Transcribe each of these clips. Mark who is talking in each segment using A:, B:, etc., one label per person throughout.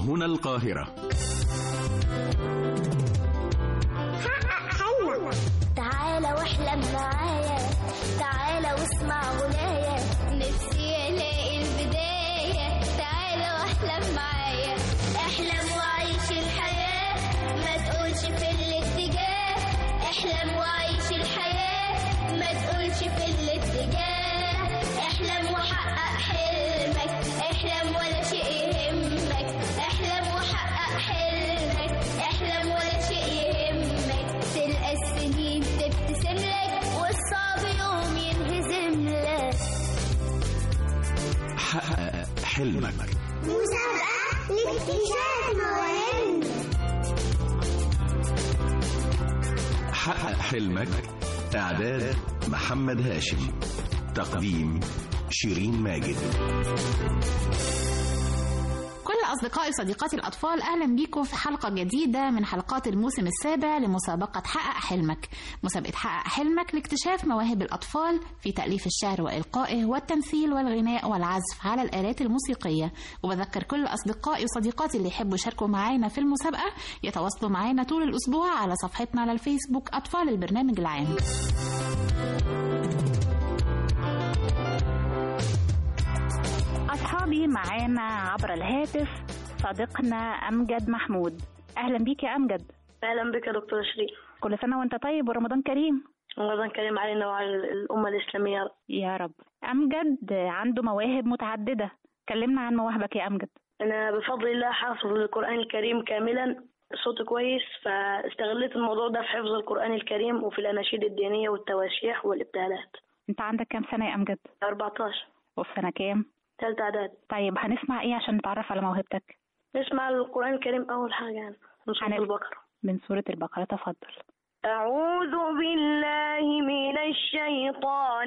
A: هنا القاهرة
B: حقق حلمك تعالى واحلم معايا تعالى واسمع غنايا نفسي الاقي البداية تعالى واحلم معايا احلم وعيش الحياة ما تقولش في الاتجاه احلم وعيش الحياة ما تقولش في الاتجاه احلم وحقق حلمك احلم ولا شيء يهمك احلم وحقق حلمك احلم ولا شيء يهمك تلقى السنين تبتسم لك والصعب يوم ينهزم لك
A: حقق حلمك
B: مسابقة لاكتشاف مواهبنا
A: حقق حلمك إعداد محمد هاشم تقديم شيرين ماجد
C: كل أصدقائي وصديقاتي الأطفال أهلا بيكم في حلقة جديدة من حلقات الموسم السابع لمسابقة حقق حلمك مسابقة حقق حلمك لاكتشاف مواهب الأطفال في تأليف الشعر وإلقائه والتمثيل والغناء والعزف على الآلات الموسيقية وبذكر كل أصدقائي وصديقاتي اللي يحبوا يشاركوا معانا في المسابقة يتواصلوا معانا طول الأسبوع على صفحتنا على الفيسبوك أطفال البرنامج العام
D: أصحابي معانا عبر الهاتف صديقنا أمجد محمود أهلا بيك يا أمجد
E: اهلا بك يا دكتور شريف
D: كل سنة وأنت طيب ورمضان كريم
E: رمضان كريم علينا وعلى الامه الاسلاميه
D: يا رب أمجد عنده مواهب متعددة كلمنا عن مواهبك يا أمجد
E: انا بفضل الله حافظ القران الكريم كاملا صوتي كويس فاستغليت الموضوع ده في حفظ القران الكريم وفي الاناشيد الدينيه والتواشيح والابتهالات
D: أنت عندك كام سنة يا أمجد
E: 14
D: وفي سنة كام
E: ثالثه اعداد
D: طيب هنسمع إيه عشان نتعرف على موهبتك
E: نسمع القران الكريم اول حاجه يعني من سوره
D: هنس-
E: البقره
D: من سورة البقرة تفضل
E: أعوذ بالله من الشيطان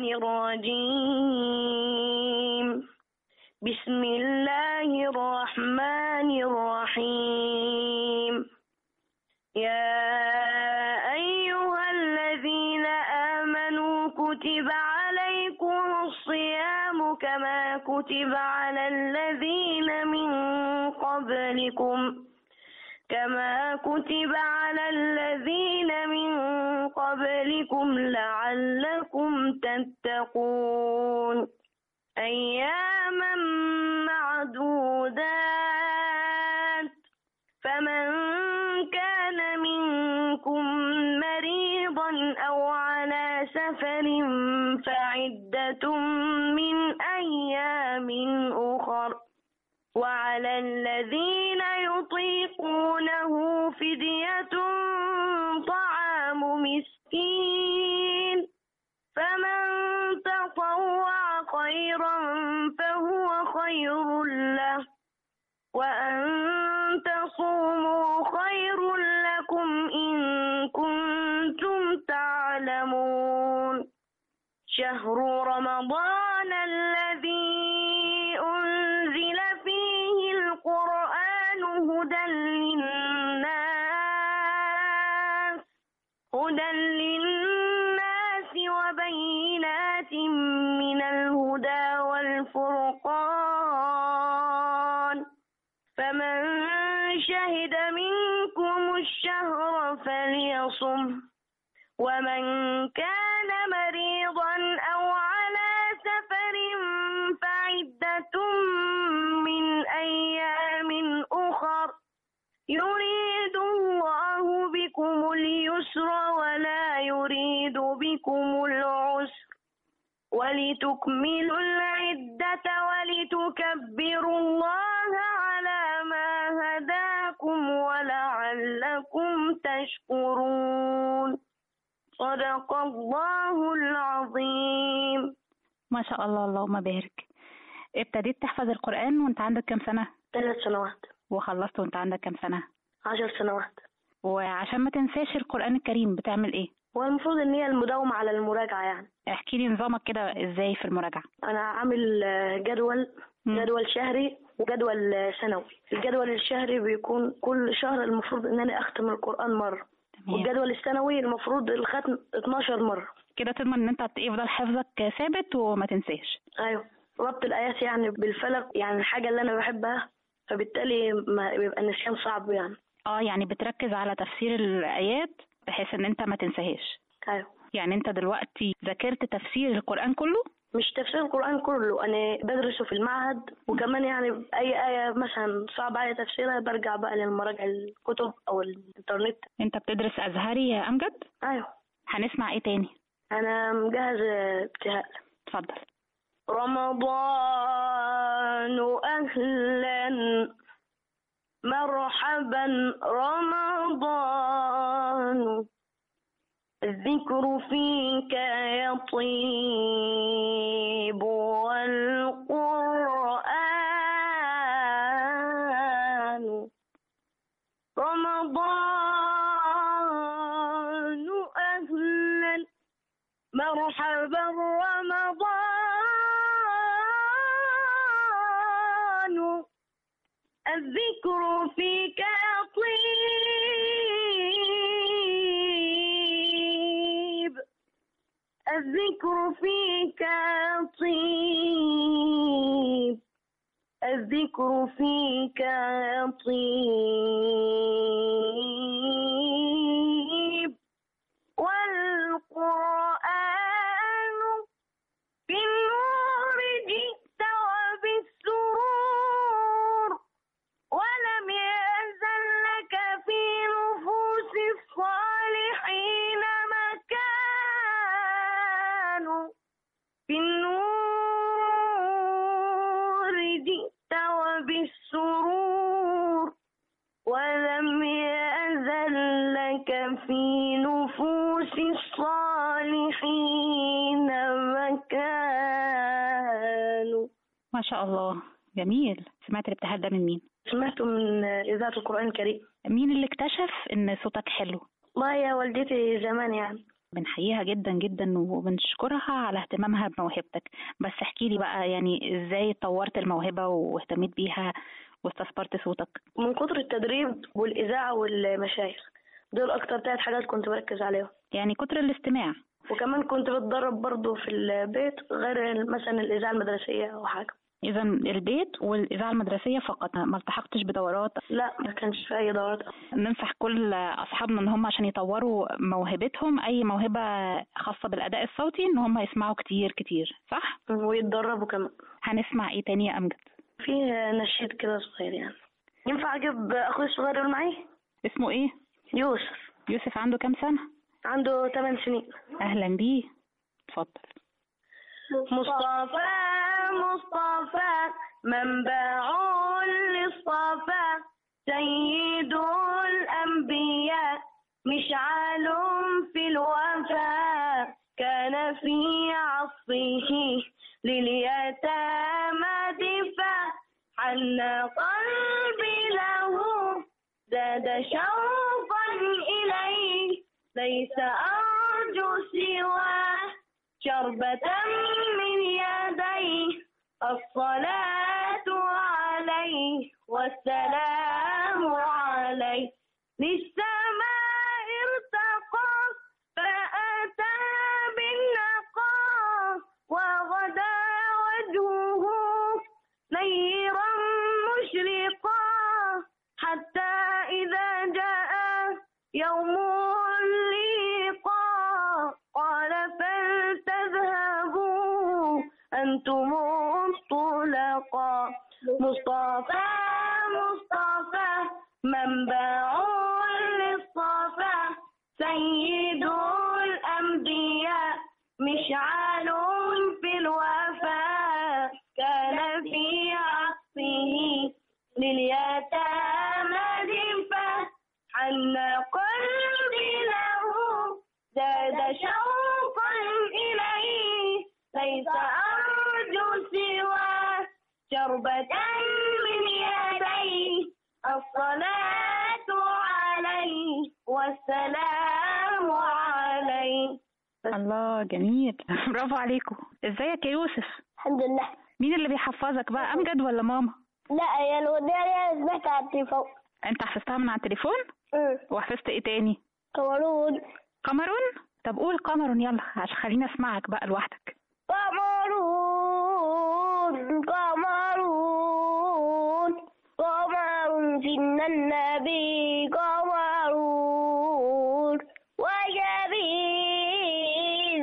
E: الرجيم بسم الله الرحمن الرحيم يا أيها الذين آمنوا كتب عليكم الصيام كما كتب على الذين من قبلكم كما كتب على الذين من قبلكم لعلكم تتقون أياما معدودات فمن كان منكم مريضا أو على سفر فعدة من أيام أخر وعلى الذين يطيقونه فدية طعام مسكين فمن تطوع خيرا فهو خير له وأن تصوموا خير لكم إن كنتم تعلمون شهر رمضان الذي أنزل فيه القرآن هدى للناس هدى للناس وبينات من الهدى والفرقان فمن شهد منكم الشهر فليصم ومن كان مريضا أو على سفر فعدة من أيام أخر يريد الله بكم اليسر ولا يريد بكم العسر ولتكملوا العدة ولتكبروا الله على ما هداكم ولعلكم تشكرون صدق الله العظيم
D: ما شاء الله اللهم بارك ابتديت تحفظ القرآن وانت عندك كام سنة
E: ثلاث سنوات
D: وخلصت وانت عندك كام سنة
E: عشر سنوات
D: وعشان ما تنساش القرآن الكريم بتعمل ايه
E: والمفروض ان هي المداومة على المراجعة يعني
D: احكي لي نظامك كده ازاي في المراجعة
E: انا عامل آه، جدول
D: مم.
E: جدول شهري وجدول آه، سنوي الجدول الشهري بيكون كل شهر المفروض ان انا اختم القرآن مرة
D: تمام
E: والجدول السنوي المفروض الختم 12 مرة
D: كده تضمن ان انت يفضل حفظك ثابت وما تنساش
E: ايوه ربط الايات يعني بالفلك يعني الحاجة اللي انا بحبها فبالتالي ما بيبقى النسيان صعب يعني
D: اه يعني بتركز على تفسير الآيات بحيث ان انت ما تنساهاش
E: ايوه
D: يعني انت دلوقتي ذاكرت تفسير القرآن كله
E: مش تفسير القرآن كله أنا بدرسه في المعهد وكمان يعني أي آية مثلا صعب عليا تفسيرها برجع بقى للمراجع الكتب أو الإنترنت
D: انت بتدرس أزهري يا أمجد
E: أيوه
D: هنسمع ايه تاني
E: أنا مجهز ابتهاء
D: اتفضل
E: رمضان أهلا مرحبا رمضان الذكر فيك يطيب والقرآن رمضان أهلا مرحبا رمضان الذكر فيك طيب الذكر فيك طيب الذكر فيك طيب والقرآن بالنور جئت وبالسرور ولم يزل لك في نفوس الصالحين مكان بالنور جئت وبالسرور ولم يزل لك في نفوس الصالحين مكان
D: ما شاء الله جميل سمعت الابتهال ده من مين
E: سمعته من إذاعة القرآن الكريم
D: مين اللي اكتشف ان صوتك حلو
E: والله يا والدتي زمان يعني
D: بنحييها جدا جدا وبنشكرها على اهتمامها بموهبتك بس احكي لي بقى يعني ازاي طورت الموهبة واهتميت بيها واستثمرت صوتك
E: من كتر التدريب والإذاعة والمشايخ دول أكتر تلات حاجات كنت بركز عليهم
D: يعني كتر الاستماع
E: وكمان كنت بتدرب برضه في البيت غير مثلا الإذاعة المدرسية أو حاجة
D: اذا البيت والاذاعة المدرسية فقط ما التحقتش بدورات
E: لا ما كانش في أي دورات
D: ننصح كل اصحابنا ان هم عشان يطوروا موهبتهم اي موهبة خاصة بالاداء الصوتي ان هم يسمعوا كتير كتير صح
E: ويتدربوا كمان
D: هنسمع ايه تاني يا امجد
E: في نشيد كده صغير يعني ينفع أجيب أخوي الصغير يقول معي
D: اسمه ايه
E: يوسف
D: يوسف عنده كام سنة
E: عنده 8 سنين
D: اهلا بيه اتفضل
E: مصطفى مصطفى منبع للصفا سيد الأنبياء مشعل في الوفاء كان في عصره لليتامى دفاع حن قلبي له زاد شوقا إليه ليس أرجو سواه شربة من يديه الصلاة عليه والسلام عليه للسماء ارتقى فأتى بالنقاء وغدا وجهه نيرا مشرقا حتى إذا جاء يوم اللقاء قال فلتذهبوا أنتم الطلقاء مصطفى مصطفى منبع للصفا سيد الأنبياء مشعل في الوفاء كان في عصره لليتامى دفاع حن قلبي له زاد شوقا إليه ليس أرجو سواه شربة من يديه الصلاة عليه والسلام عليه
D: الله جميل برافو عليكم ازيك يا يوسف
B: الحمد لله
D: مين اللي بيحفظك بقى امجد ولا ماما
B: لا يا الوداع انا سمعت على التليفون
D: انت حفظتها من على التليفون
B: أمم.
D: وحفظت ايه تاني
B: كاميرون
D: قمرون طب قول قمرون يلا عشان خليني اسمعك بقى لوحدك
B: قمرون قمرون قمرون سن النبي قمرون وجميل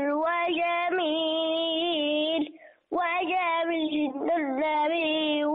B: وجميل وجميل سن النبي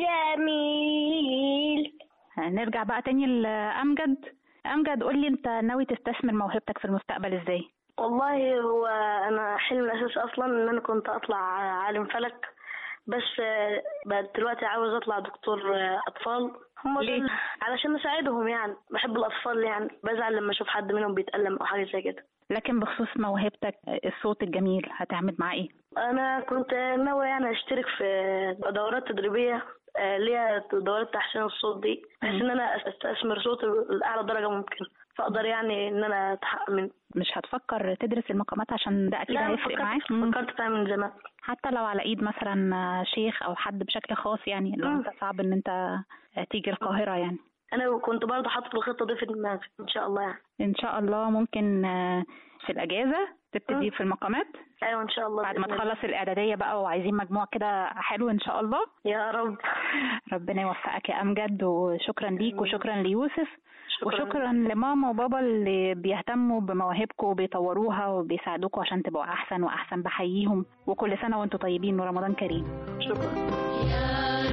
B: وجميل
D: نرجع بقى تاني لأمجد أمجد قول لي أنت ناوي تستثمر موهبتك في المستقبل إزاي؟
E: والله هو انا حلم الاساسي اصلا ان انا كنت اطلع عالم فلك بس آه، بقى دلوقتي عاوز اطلع دكتور آه، اطفال هم
D: ليه؟
E: دول علشان اساعدهم يعني بحب الاطفال يعني بزعل لما اشوف حد منهم بيتألم او حاجه زي كده
D: لكن بخصوص موهبتك الصوت الجميل هتعمل معاه إيه؟
E: انا كنت ناوي يعني اشترك في دورات تدريبيه آه، ليها دورات تحسين الصوت دي بحيث ان انا استثمر صوتي لاعلى درجه ممكن فاقدر يعني ان انا اتحقق من
D: مش هتفكر تدرس المقامات عشان ده أكيد
E: لا أنا
D: هيفرق معاك؟
E: فكرت
D: مم.
E: فكرت فيها من زمان
D: حتى لو على ايد مثلا شيخ او حد بشكل خاص يعني لو
E: مم.
D: انت صعب ان انت تيجي القاهرة يعني
E: انا كنت برضه حاطط الخطه دي في دماغي ان شاء الله يعني
D: ان شاء الله ممكن آه، في الاجازة تبتدي
E: مم.
D: في المقامات
E: ايوه ان شاء الله
D: بعد ما
E: بإذن الله.
D: تخلص الاعدادية بقى وعايزين مجموع كده حلو ان شاء الله
E: يا رب
D: ربنا يوفقك يا امجد وشكرا ليك وشكرا ليوسف
E: شكرا
D: وشكرا لماما وبابا اللي بيهتموا بمواهبكم وبيطوروها وبيساعدوكوا عشان تبقوا احسن واحسن بحييهم وكل سنة وانتم طيبين ورمضان كريم
E: شكرا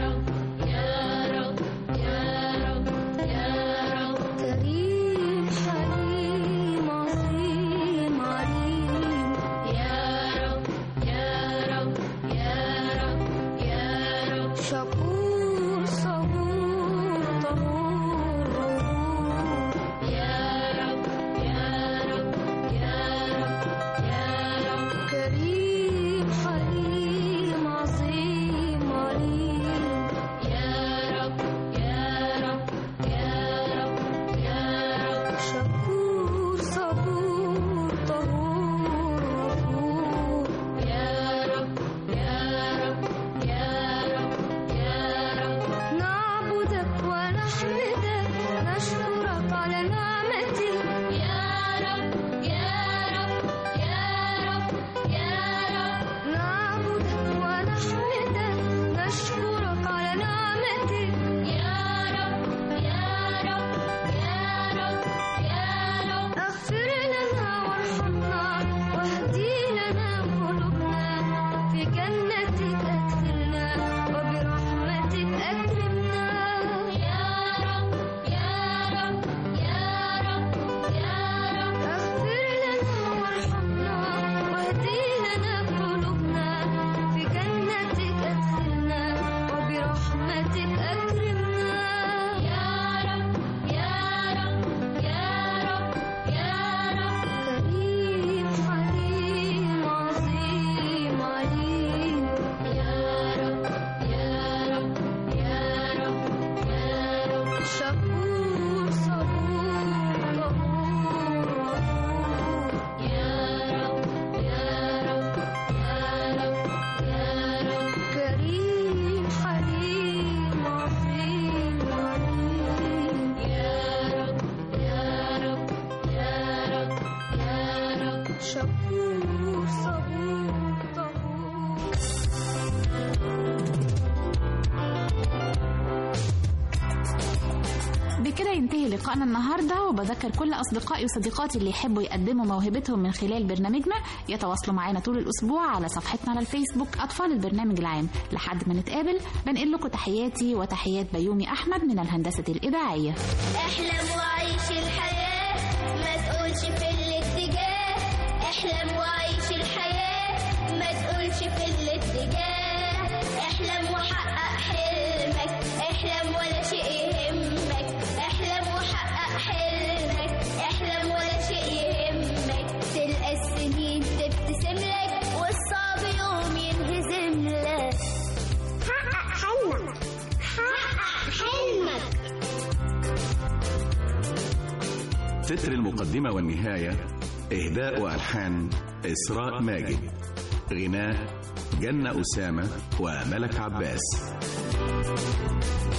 F: كريم حليم عظيم عليم يا رب يا رب يا رب يا رب شكور صبور طهور غفور يا رب يا رب يا رب يا رب كريم حليم عظيم عليم يا رب يا رب يا رب يا رب شكور صبور طهور غفور يا رب يا رب يا رب يا رب نعبدك ونحمدك نشكرك على نعمتك يا رب يا رب يا رب يا رب نعبدك ونحمدك نشكرك على نعمتك يا رب يا رب يا رب يا رب اغفر لنا وارحمنا واهدي لنا قلوبنا في جنتك ادخلنا وبرحمتك اكرمنا يا رب يا رب يا رب يا رب اغفر لنا وارحمنا واهدي لنا قلوبنا في جنتك ادخلنا وبرحمتك اكرمنا يا رب يا رب يا رب يا رب كريم حليم عظيم عليم يا رب يا رب يا رب يا رب شكور صبور غفور غفور يا رب يا رب يا رب يا رب كريم حليم عظيم عليم يا رب يا رب يا رب يا رب شكور صبور طهور
C: بكده ينتهي لقائنا النهارده وبذكر كل اصدقائي وصديقاتي اللي يحبوا يقدموا موهبتهم من خلال برنامجنا يتواصلوا معانا طول الاسبوع على صفحتنا على الفيسبوك اطفال البرنامج العام لحد ما نتقابل بنقل لكم تحياتي وتحيات بيومي احمد من الهندسه الاذاعيه
F: احلم وعيش الحياة ما تقولش في الاتجاه احلم وعيش الحياة ما تقولش في الاتجاه احلم وحقق حلمك احلم ولا شيء يهمك احلم وحقق حلمك احلم ولا شيء يهمك تلقى السنين تبتسم لك والصعب يوم ينهزم لك حقق حلمك حقق حلمك
A: تتر المقدمة والنهاية إهداء وألحان إسراء ماجد غناء جنة أسامة وملك عباس